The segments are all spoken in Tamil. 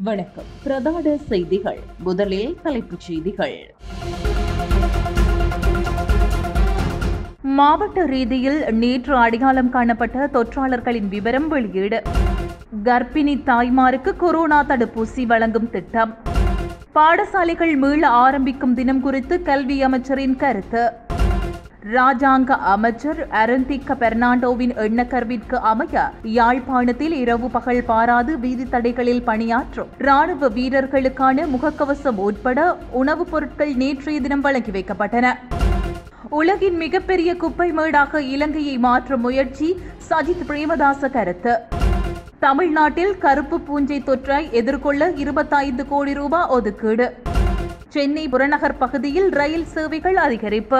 வணக்கம் பிரதான செய்திகள் முதலில் தலைப்புச் செய்திகள் மாவட்ட ரீதியில் நேற்று அடையாளம் காணப்பட்ட தொற்றாளர்களின் விவரம் வெளியீடு கர்ப்பிணி தாய்மாருக்கு கொரோனா தடுப்பூசி வழங்கும் திட்டம் பாடசாலைகள் மீள ஆரம்பிக்கும் தினம் குறித்து கல்வி அமைச்சரின் கருத்து ராஜாங்க அமைச்சர் அரந்திக்க பெர்னாண்டோவின் எண்ணக்கர்விற்கு அமைய யாழ்ப்பாணத்தில் இரவு பகல் பாராது வீதி தடைகளில் பணியாற்றும் ராணுவ வீரர்களுக்கான முகக்கவசம் உட்பட உணவுப் பொருட்கள் நேற்றைய தினம் வழங்கி வைக்கப்பட்டன உலகின் மிகப்பெரிய குப்பை மேடாக இலங்கையை மாற்றும் முயற்சி சஜித் பிரேமதாச கருத்து தமிழ்நாட்டில் கருப்பு பூஞ்சை தொற்றை எதிர்கொள்ள இருபத்தைந்து கோடி ரூபாய் ஒதுக்கீடு சென்னை புறநகர் பகுதியில் ரயில் சேவைகள் அதிகரிப்பு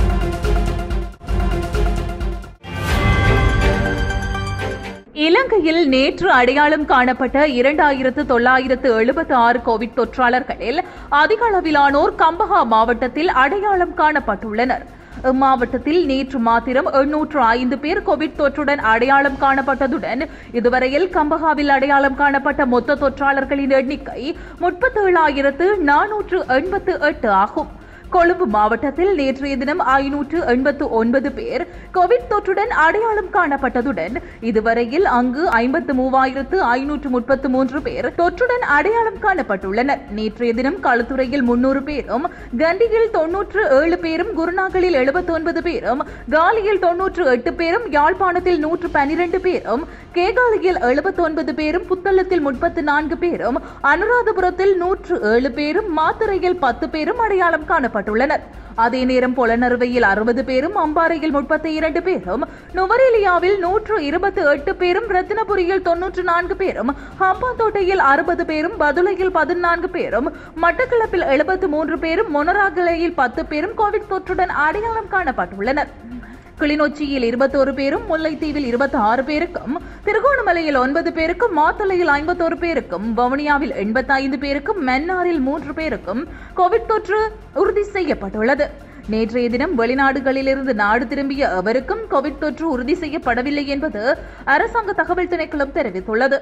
இலங்கையில் நேற்று அடையாளம் காணப்பட்ட இரண்டாயிரத்து தொள்ளாயிரத்து எழுபத்தி ஆறு கோவிட் தொற்றாளர்களில் அதிக அளவிலானோர் கம்பஹா மாவட்டத்தில் அடையாளம் காணப்பட்டுள்ளனர் இம்மாவட்டத்தில் நேற்று மாத்திரம் எண்ணூற்று ஐந்து பேர் கோவிட் தொற்றுடன் அடையாளம் காணப்பட்டதுடன் இதுவரையில் கம்பஹாவில் அடையாளம் காணப்பட்ட மொத்த தொற்றாளர்களின் எண்ணிக்கை முப்பத்தேழாயிரத்து நானூற்று எண்பத்து எட்டு ஆகும் கொழும்பு மாவட்டத்தில் நேற்றைய தினம் ஐநூற்று எண்பத்து ஒன்பது பேர் கோவிட் தொற்றுடன் அடையாளம் காணப்பட்டதுடன் இதுவரையில் அங்கு ஐம்பத்து மூவாயிரத்து ஐநூற்று முப்பத்து மூன்று பேர் தொற்றுடன் அடையாளம் காணப்பட்டுள்ளனர் நேற்றைய தினம் களுத்துறையில் முன்னூறு பேரும் கண்டியில் தொன்னூற்று ஏழு பேரும் குருநாகலில் எழுபத்தி ஒன்பது பேரும் காலியில் தொன்னூற்று எட்டு பேரும் யாழ்ப்பாணத்தில் நூற்று பனிரெண்டு பேரும் கேகாலியில் எழுபத்தி ஒன்பது பேரும் புத்தளத்தில் முப்பத்து நான்கு பேரும் அனுராதபுரத்தில் நூற்று ஏழு பேரும் மாத்தறையில் பத்து பேரும் அடையாளம் காணப்பட்டுள்ளனர் அதே நேரம் பொலனறுவையில் அறுபது பேரும் அம்பாறையில் முப்பத்தி இரண்டு பேரும் நுவரெலியாவில் நூற்று இருபத்தி எட்டு பேரும் ரத்தினபுரியில் தொன்னூற்று நான்கு பேரும் ஹம்பாந்தோட்டையில் அறுபது பேரும் பதுளையில் பதினான்கு பேரும் மட்டக்களப்பில் எழுபத்து மூன்று பேரும் மொனராகலையில் பத்து பேரும் கோவிட் தொற்றுடன் அடையாளம் காணப்பட்டுள்ளனர் கிளிநொச்சியில் இருபத்தோரு பேரும் முல்லைத்தீவில் இருபத்தி ஆறு பேருக்கும் திருகோணமலையில் ஒன்பது பேருக்கும் மாத்தளையில் ஐம்பத்தோரு பேருக்கும் வவுனியாவில் எண்பத்தைந்து பேருக்கும் மன்னாரில் மூன்று பேருக்கும் கோவிட் தொற்று உறுதி செய்யப்பட்டுள்ளது நேற்றைய தினம் வெளிநாடுகளிலிருந்து நாடு திரும்பிய எவருக்கும் கோவிட் தொற்று உறுதி செய்யப்படவில்லை என்பது அரசாங்க தகவல் திணைக்களம் தெரிவித்துள்ளது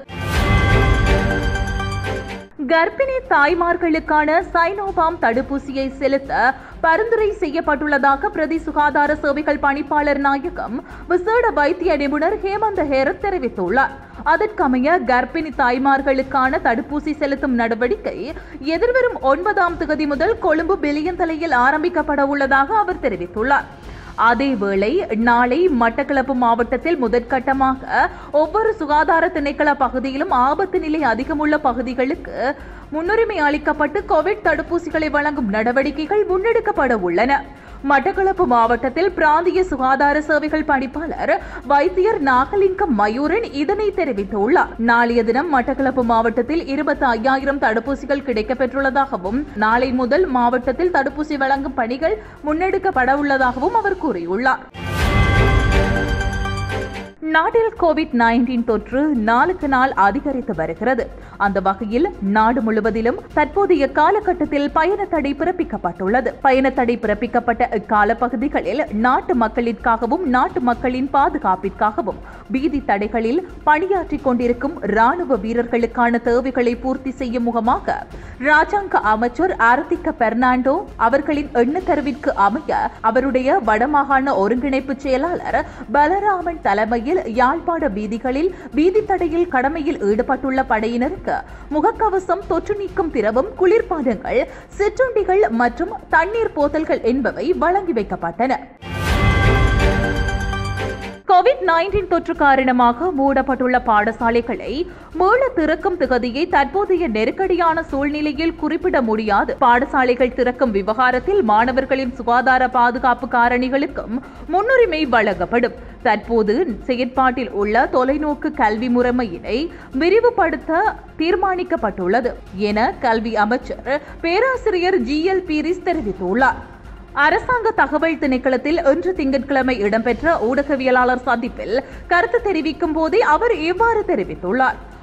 கர்ப்பிணி தாய்மார்களுக்கான சைனோபாம் தடுப்பூசியை செலுத்த பரிந்துரை செய்யப்பட்டுள்ளதாக பிரதி சுகாதார சேவைகள் பணிப்பாளர் நாயகம் விசேட வைத்திய நிபுணர் ஹேமந்த ஹேரத் தெரிவித்துள்ளார் அதற்கமைய கர்ப்பிணி தாய்மார்களுக்கான தடுப்பூசி செலுத்தும் நடவடிக்கை எதிர்வரும் ஒன்பதாம் தேதி முதல் கொழும்பு பில்லியன் ஆரம்பிக்கப்பட உள்ளதாக அவர் தெரிவித்துள்ளார் அதேவேளை நாளை மட்டக்களப்பு மாவட்டத்தில் முதற்கட்டமாக ஒவ்வொரு சுகாதார திணைக்கள பகுதியிலும் ஆபத்து நிலை அதிகமுள்ள பகுதிகளுக்கு முன்னுரிமை அளிக்கப்பட்டு கோவிட் தடுப்பூசிகளை வழங்கும் நடவடிக்கைகள் முன்னெடுக்கப்பட உள்ளன மட்டக்களப்பு மாவட்டத்தில் பிராந்திய சுகாதார சேவைகள் பணிப்பாளர் வைத்தியர் நாகலிங்கம் மயூரன் இதனை தெரிவித்துள்ளார் நாளைய தினம் மட்டக்களப்பு மாவட்டத்தில் இருபத்தி ஐயாயிரம் தடுப்பூசிகள் கிடைக்கப்பெற்றுள்ளதாகவும் நாளை முதல் மாவட்டத்தில் தடுப்பூசி வழங்கும் பணிகள் முன்னெடுக்கப்பட உள்ளதாகவும் அவர் கூறியுள்ளார் நாட்டில் கோவிட் நைன்டீன் தொற்று நாளுக்கு நாள் அதிகரித்து வருகிறது அந்த வகையில் நாடு முழுவதிலும் தற்போதைய காலகட்டத்தில் பயண தடை பிறப்பிக்கப்பட்டுள்ளது பயண தடை பிறப்பிக்கப்பட்ட இக்கால பகுதிகளில் நாட்டு மக்களிற்காகவும் நாட்டு மக்களின் பாதுகாப்பிற்காகவும் வீதி தடைகளில் பணியாற்றிக் கொண்டிருக்கும் ராணுவ வீரர்களுக்கான தேவைகளை பூர்த்தி செய்யும் முகமாக ராஜாங்க அமைச்சர் ஆர்த்திக பெர்னாண்டோ அவர்களின் எண்ணத்தரவிற்கு அமைய அவருடைய வடமாகாண ஒருங்கிணைப்பு செயலாளர் பலராமன் தலைமையில் யாழ்ப்பாண வீதிகளில் வீதி தடையில் கடமையில் ஈடுபட்டுள்ள படையினருக்கு முகக்கவசம் தொற்று நீக்கும் திரவம் குளிர்பானங்கள் சிற்றுண்டிகள் மற்றும் தண்ணீர் போத்தல்கள் என்பவை வழங்கி வைக்கப்பட்டன கோவிட் நைன்டீன் தொற்று காரணமாக மூடப்பட்டுள்ள பாடசாலைகளை மீள திறக்கும் திகதியை தற்போதைய நெருக்கடியான சூழ்நிலையில் குறிப்பிட முடியாது பாடசாலைகள் திறக்கும் விவகாரத்தில் மாணவர்களின் சுகாதார பாதுகாப்பு காரணிகளுக்கும் முன்னுரிமை வழங்கப்படும் தற்போது செயற்பாட்டில் உள்ள தொலைநோக்கு கல்வி முறைமையினை விரிவுபடுத்த தீர்மானிக்கப்பட்டுள்ளது என கல்வி அமைச்சர் பேராசிரியர் ஜி எல் பீரிஸ் தெரிவித்துள்ளார் அரசாங்க தகவல் திணைக்களத்தில் இன்று திங்கட்கிழமை இடம்பெற்ற ஊடகவியலாளர் சந்திப்பில் கருத்து தெரிவிக்கும் போதே அவர் இவ்வாறு தெரிவித்துள்ளார்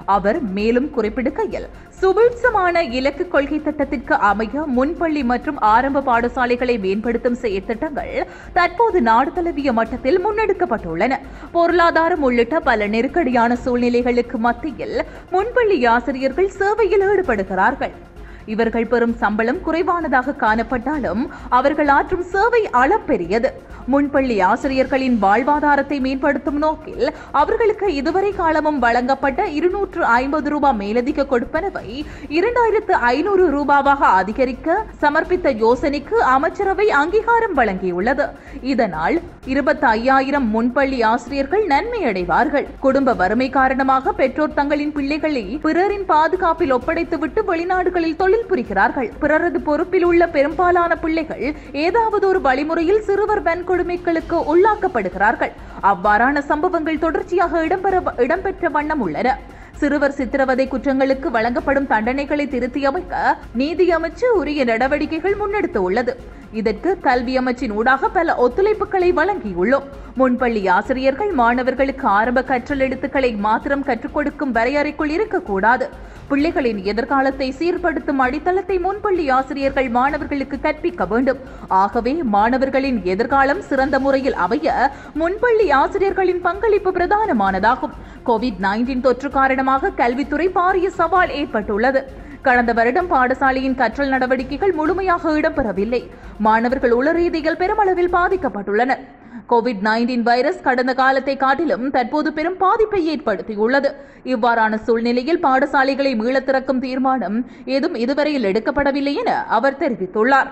அவர் மேலும் குறிப்பிடுகையில் சுபிட்சமான இலக்கு கொள்கை திட்டத்திற்கு அமைய முன்பள்ளி மற்றும் ஆரம்ப பாடசாலைகளை மேம்படுத்தும் செயற்திட்டங்கள் தற்போது நாடு தழுவிய மட்டத்தில் முன்னெடுக்கப்பட்டுள்ளன பொருளாதாரம் உள்ளிட்ட பல நெருக்கடியான சூழ்நிலைகளுக்கு மத்தியில் முன்பள்ளி ஆசிரியர்கள் சேவையில் ஈடுபடுகிறார்கள் இவர்கள் பெறும் சம்பளம் குறைவானதாக காணப்பட்டாலும் அவர்கள் ஆற்றும் சேவை அளப்பெரியது முன்பள்ளி ஆசிரியர்களின் வாழ்வாதாரத்தை மேம்படுத்தும் நோக்கில் அவர்களுக்கு இதுவரை காலமும் வழங்கப்பட்ட இருநூற்று ஐம்பது ரூபாய் மேலதிக கொடுப்பனவை இரண்டாயிரத்து ஐநூறு ரூபாவாக அதிகரிக்க சமர்ப்பித்த யோசனைக்கு அமைச்சரவை அங்கீகாரம் வழங்கியுள்ளது இதனால் இருபத்தி ஐயாயிரம் முன்பள்ளி ஆசிரியர்கள் நன்மை அடைவார்கள் குடும்ப வறுமை காரணமாக பெற்றோர் தங்களின் பிள்ளைகளை பிறரின் பாதுகாப்பில் ஒப்படைத்துவிட்டு வெளிநாடுகளில் தொழில் புரிகிறார்கள் பிறரது பொறுப்பில் உள்ள பெரும்பாலான பிள்ளைகள் ஏதாவது ஒரு வழிமுறையில் சிறுவர் வன்கொடுமைகளுக்கு உள்ளாக்கப்படுகிறார்கள் அவ்வாறான சம்பவங்கள் தொடர்ச்சியாக இடம்பெற இடம்பெற்ற வண்ணம் உள்ளன சிறுவர் சித்திரவதை குற்றங்களுக்கு வழங்கப்படும் தண்டனைகளை திருத்தி அமைக்க நீதி அமைச்சு உரிய நடவடிக்கைகள் முன்னெடுத்து உள்ளது இதற்கு கல்வி அமைச்சின் ஊடாக பல ஒத்துழைப்புகளை வழங்கியுள்ளோம் முன்பள்ளி ஆசிரியர்கள் மாணவர்களுக்கு ஆரம்ப கற்றல் எழுத்துக்களை மாத்திரம் கற்றுக் கொடுக்கும் வரையறைக்குள் இருக்கக்கூடாது பிள்ளைகளின் எதிர்காலத்தை சீர்படுத்தும் அடித்தளத்தை முன்பள்ளி ஆசிரியர்கள் மாணவர்களுக்கு கற்பிக்க வேண்டும் ஆகவே மாணவர்களின் எதிர்காலம் சிறந்த முறையில் அமைய முன்பள்ளி ஆசிரியர்களின் பங்களிப்பு பிரதானமானதாகும் கோவிட் நைன்டீன் தொற்று காரணமாக கல்வித்துறை பாரிய சவால் ஏற்பட்டுள்ளது கடந்த வருடம் பாடசாலையின் கற்றல் நடவடிக்கைகள் முழுமையாக இடம்பெறவில்லை மாணவர்கள் உளரீதியில் பெருமளவில் பாதிக்கப்பட்டுள்ளனர் கோவிட் நைன்டீன் வைரஸ் கடந்த காலத்தை காட்டிலும் தற்போது பெரும் பாதிப்பை ஏற்படுத்தியுள்ளது இவ்வாறான சூழ்நிலையில் பாடசாலைகளை மீளத் திறக்கும் தீர்மானம் ஏதும் இதுவரையில் எடுக்கப்படவில்லை என அவர் தெரிவித்துள்ளார்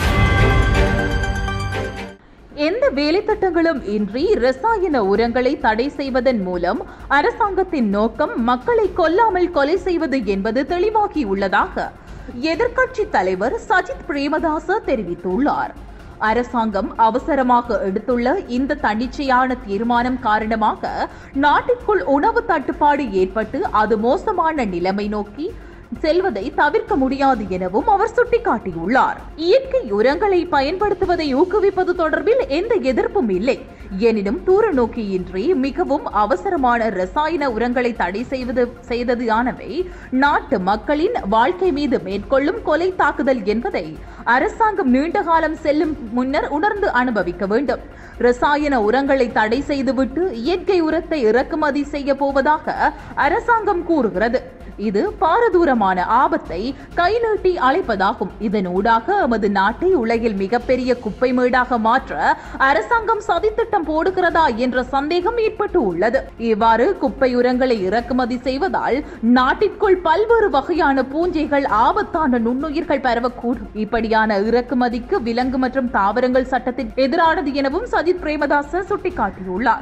எந்த வேலைத்திட்டங்களும் இன்றி ரசாயன உரங்களை தடை செய்வதன் மூலம் அரசாங்கத்தின் நோக்கம் மக்களை கொல்லாமல் கொலை செய்வது என்பது தெளிவாகியுள்ளதாக எதிர்க்கட்சி தலைவர் சஜித் பிரேமதாச தெரிவித்துள்ளார் அரசாங்கம் அவசரமாக எடுத்துள்ள இந்த தன்னிச்சையான தீர்மானம் காரணமாக நாட்டிற்குள் உணவு தட்டுப்பாடு ஏற்பட்டு அது மோசமான நிலைமை நோக்கி செல்வதை தவிர்க்க முடியாது எனவும் அவர் சுட்டிக்காட்டியுள்ளார் இயற்கை உரங்களை பயன்படுத்துவதை ஊக்குவிப்பது தொடர்பில் எந்த எதிர்ப்பும் இல்லை எனினும் தூர நோக்கியின்றி மிகவும் அவசரமான ரசாயன உரங்களை தடை செய்வது செய்ததானவை நாட்டு மக்களின் வாழ்க்கை மீது மேற்கொள்ளும் கொலை தாக்குதல் என்பதை அரசாங்கம் நீண்ட காலம் செல்லும் முன்னர் உணர்ந்து அனுபவிக்க வேண்டும் ரசாயன உரங்களை தடை செய்துவிட்டு இயற்கை உரத்தை இறக்குமதி செய்ய போவதாக அரசாங்கம் கூறுகிறது இது பாரதூரமான ஆபத்தை கைநீட்டி அழைப்பதாகும் இதன் ஊடாக எமது நாட்டை உலகில் மிகப்பெரிய குப்பை மேடாக மாற்ற அரசாங்கம் சதித்திட்டம் போடுகிறதா என்ற சந்தேகம் ஏற்பட்டு உள்ளது இவ்வாறு குப்பை உரங்களை இறக்குமதி செய்வதால் நாட்டிற்குள் பல்வேறு வகையான பூஞ்சைகள் ஆபத்தான நுண்ணுயிர்கள் பரவக்கூடும் இப்படியான இறக்குமதிக்கு விலங்கு மற்றும் தாவரங்கள் சட்டத்தின் எதிரானது எனவும் சஜித் பிரேமதாச சுட்டிக்காட்டியுள்ளார்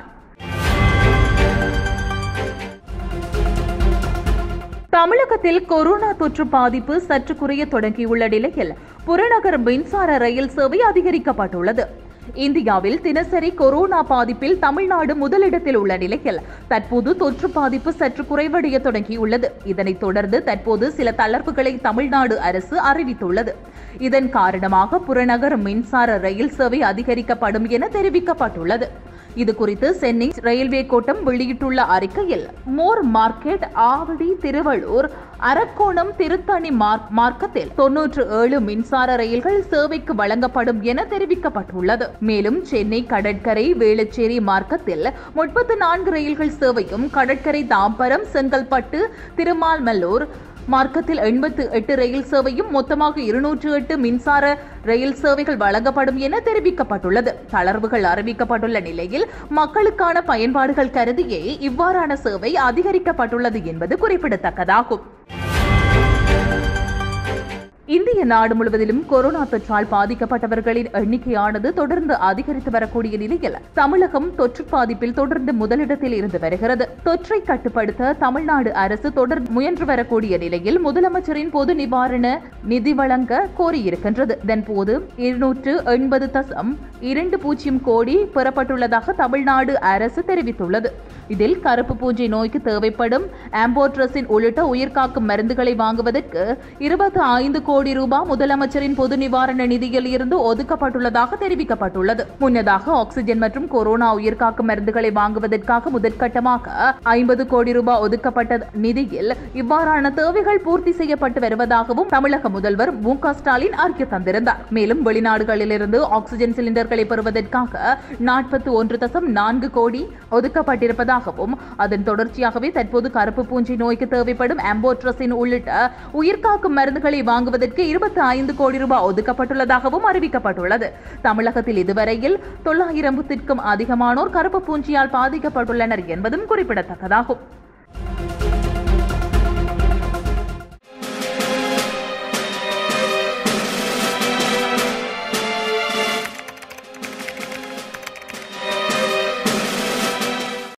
தமிழகத்தில் கொரோனா தொற்று பாதிப்பு சற்று குறைய தொடங்கியுள்ள நிலையில் புறநகர் மின்சார ரயில் சேவை அதிகரிக்கப்பட்டுள்ளது இந்தியாவில் தினசரி கொரோனா பாதிப்பில் தமிழ்நாடு முதலிடத்தில் உள்ள நிலையில் தற்போது தொற்று பாதிப்பு சற்று குறைவடைய தொடங்கியுள்ளது இதனைத் தொடர்ந்து தற்போது சில தளர்வுகளை தமிழ்நாடு அரசு அறிவித்துள்ளது இதன் காரணமாக புறநகர் மின்சார ரயில் சேவை அதிகரிக்கப்படும் என தெரிவிக்கப்பட்டுள்ளது இது குறித்து சென்னை ரயில்வே கோட்டம் வெளியிட்டுள்ள அறிக்கையில் மோர் மார்க்கெட் ஆவடி திருவள்ளூர் அரக்கோணம் திருத்தணி மார்க்- மார்க்கத்தில் தொன்னூற்று ஏழு மின்சார ரயில்கள் சேவைக்கு வழங்கப்படும் என தெரிவிக்கப்பட்டுள்ளது மேலும் சென்னை கடற்கரை வேளச்சேரி மார்க்கத்தில் முப்பத்து நான்கு ரயில்கள் சேவையும் கடற்கரை தாம்பரம் செங்கல்பட்டு திருமால்மல்லூர் மார்க்கத்தில் எண்பத்து எட்டு ரயில் சேவையும் மொத்தமாக இருநூற்று எட்டு மின்சார ரயில் சேவைகள் வழங்கப்படும் என தெரிவிக்கப்பட்டுள்ளது தளர்வுகள் அறிவிக்கப்பட்டுள்ள நிலையில் மக்களுக்கான பயன்பாடுகள் கருதியே இவ்வாறான சேவை அதிகரிக்கப்பட்டுள்ளது என்பது குறிப்பிடத்தக்கதாகும் இந்திய நாடு முழுவதிலும் கொரோனா தொற்றால் பாதிக்கப்பட்டவர்களின் எண்ணிக்கையானது தொடர்ந்து அதிகரித்து வரக்கூடிய நிலையில் தமிழகம் தொற்று பாதிப்பில் தொடர்ந்து முதலிடத்தில் இருந்து வருகிறது தொற்றை கட்டுப்படுத்த தமிழ்நாடு அரசு தொடர்ந்து முயன்று வரக்கூடிய நிலையில் முதலமைச்சரின் பொது நிவாரண நிதி வழங்க கோரியிருக்கின்றது இதன்போது இருநூற்று எண்பது தசம் இரண்டு பூஜ்ஜியம் கோடி பெறப்பட்டுள்ளதாக தமிழ்நாடு அரசு தெரிவித்துள்ளது இதில் கருப்பு பூஞ்சை நோய்க்கு தேவைப்படும் ஆம்போட்ரஸின் உள்ளிட்ட உயிர்காக்கும் மருந்துகளை வாங்குவதற்கு இருபத்தி ஐந்து கோடி ரூபாய் முதலமைச்சரின் பொது நிவாரண நிதியில் இருந்து ஒதுக்கப்பட்டுள்ளதாக தெரிவிக்கப்பட்டுள்ளது முன்னதாக ஆக்சிஜன் மற்றும் கொரோனா உயிர்காக்கும் மருந்துகளை வாங்குவதற்காக முதற்கட்டமாக ஐம்பது கோடி ரூபாய் ஒதுக்கப்பட்ட நிதியில் இவ்வாறான தேவைகள் பூர்த்தி செய்யப்பட்டு வருவதாகவும் தமிழக முதல்வர் மு க ஸ்டாலின் அறிக்கை தந்திருந்தார் மேலும் வெளிநாடுகளிலிருந்து ஆக்சிஜன் சிலிண்டர்களை பெறுவதற்காக நாற்பத்தி ஒன்று தசம் நான்கு கோடி ஒதுக்கப்பட்டிருப்பதாகவும் அதன் தொடர்ச்சியாகவே தற்போது கருப்பு பூஞ்சை நோய்க்கு தேவைப்படும் ஆம்போட்ரஸின் உள்ளிட்ட உயிர்காக்கும் மருந்துகளை வாங்குவதற்கு இருபத்தி ஐந்து கோடி ரூபாய் ஒதுக்கப்பட்டுள்ளதாகவும் அறிவிக்கப்பட்டுள்ளது தமிழகத்தில் இதுவரையில் தொள்ளாயிரத்திற்கும் அதிகமானோர் கருப்பு பூஞ்சியால் பாதிக்கப்பட்டுள்ளனர் என்பதும் குறிப்பிடத்தக்கதாகும்